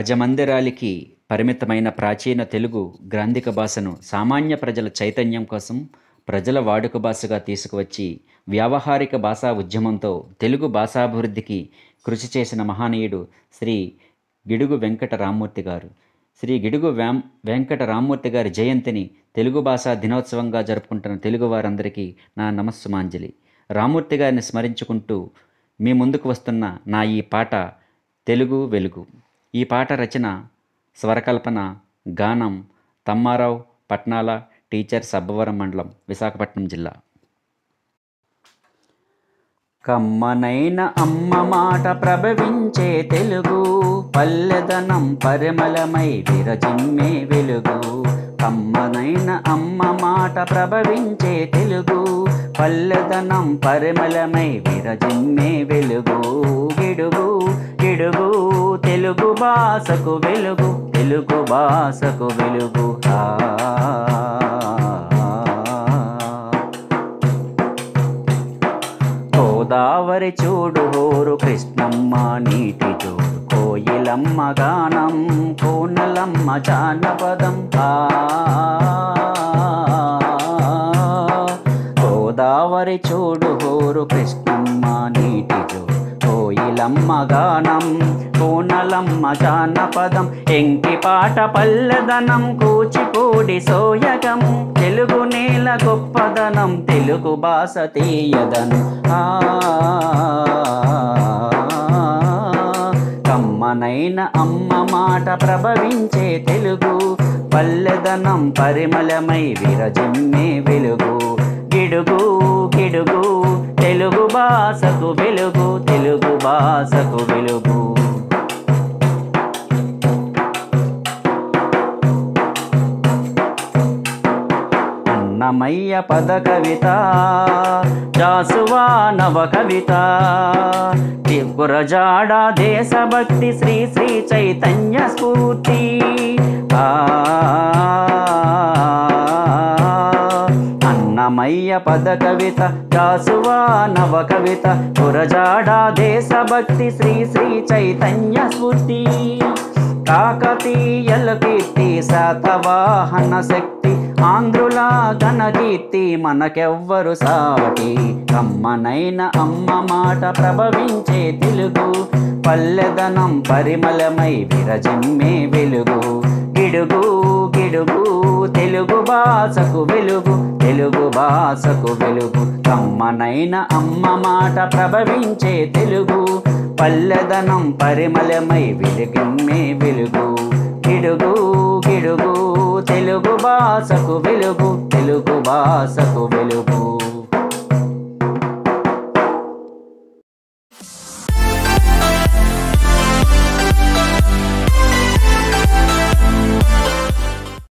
రాజమందిరాలకి పరిమితమైన ప్రాచీన తెలుగు గ్రాంధిక భాషను సామాన్య ప్రజల చైతన్యం కోసం ప్రజల వాడుక భాషగా తీసుకువచ్చి వ్యావహారిక భాషా ఉద్యమంతో తెలుగు భాషాభివృద్ధికి కృషి చేసిన మహనీయుడు శ్రీ గిడుగు వెంకట రామ్మూర్తి గారు శ్రీ గిడుగు వ్యాం వెంకట రామ్మూర్తి గారి జయంతిని తెలుగు భాషా దినోత్సవంగా జరుపుకుంటున్న తెలుగు వారందరికీ నా నమస్సుమాంజలి రామ్మూర్తి గారిని స్మరించుకుంటూ మీ ముందుకు వస్తున్న నా ఈ పాట తెలుగు వెలుగు ఈ పాట రచన స్వరకల్పన గానం తమ్మారావు పట్నాల టీచర్ సబ్బవరం మండలం విశాఖపట్నం జిల్లా కమ్మనైన అమ్మ మాట ప్రభవించే తెలుగు పల్లెదనం పరిమళమై విరజిమ్మే వెలుగు కమ్మనైన అమ్మ మాట ప్రభవించే తెలుగు పల్లెదనం పరిమళమై విరజిమ్మే వెలుగు గిడుగు గిడుగు తెలుగు భాషకు వెలుగు తెలుగు భాషకు వెలుగు ఆ గోదావరి చూడు హోరు కృష్ణమ్మ నీటి జోడు కోయిలమ్మ గానం కోనలమ్మ జానపదం ఆ గోదావరి చూడు హోరు కృష్ణమ్మ నీటి జోడు కోయిలమ్మ గానం కోనలమ్మ జానపదం ఎంకి పాట పల్లెదనం కూచిపూడి సోయగం తెలుగు నేల గొప్పదనం తెలుగు భాష తీయదనం ఆ కమ్మనైన అమ్మ మాట ప్రభవించే తెలుగు పల్లెదనం పరిమళమై విరజిమ్మే వెలుగు గిడుగు గిడుగు తెలుగు భాషకు వెలుగు తెలుగు భాషకు వెలుగు అన్నమయ్య పద కవిత జాసువా నవ కవిత గురజాడ దేశభక్తి శ్రీ శ్రీ చైతన్య స్ఫూర్తి ఆ అన్నమయ్య పద కవిత జాసువా నవ కవిత గురజాడ దేశభక్తి శ్రీ శ్రీ చైతన్య స్ఫూర్తి కాకతీయల కీర్తి శాతవాహన శక్తి ఆంధ్రుల ఘనకీర్తి మనకెవ్వరు సాటి కమ్మనైన అమ్మ మాట ప్రభవించే తెలుగు పల్లెదనం పరిమళమై విరజిమ్మే వెలుగు గిడుగు గిడుగు తెలుగు భాషకు వెలుగు తెలుగు భాషకు వెలుగు కమ్మనైన అమ్మ మాట ప్రభవించే తెలుగు పల్లెదనం పరిమళమై వెలుగిమ్మే వెలుగు గిడుగు గిడుగు తెలుగు భాషకు వెలుగు తెలుగు భాషకు వెలుగు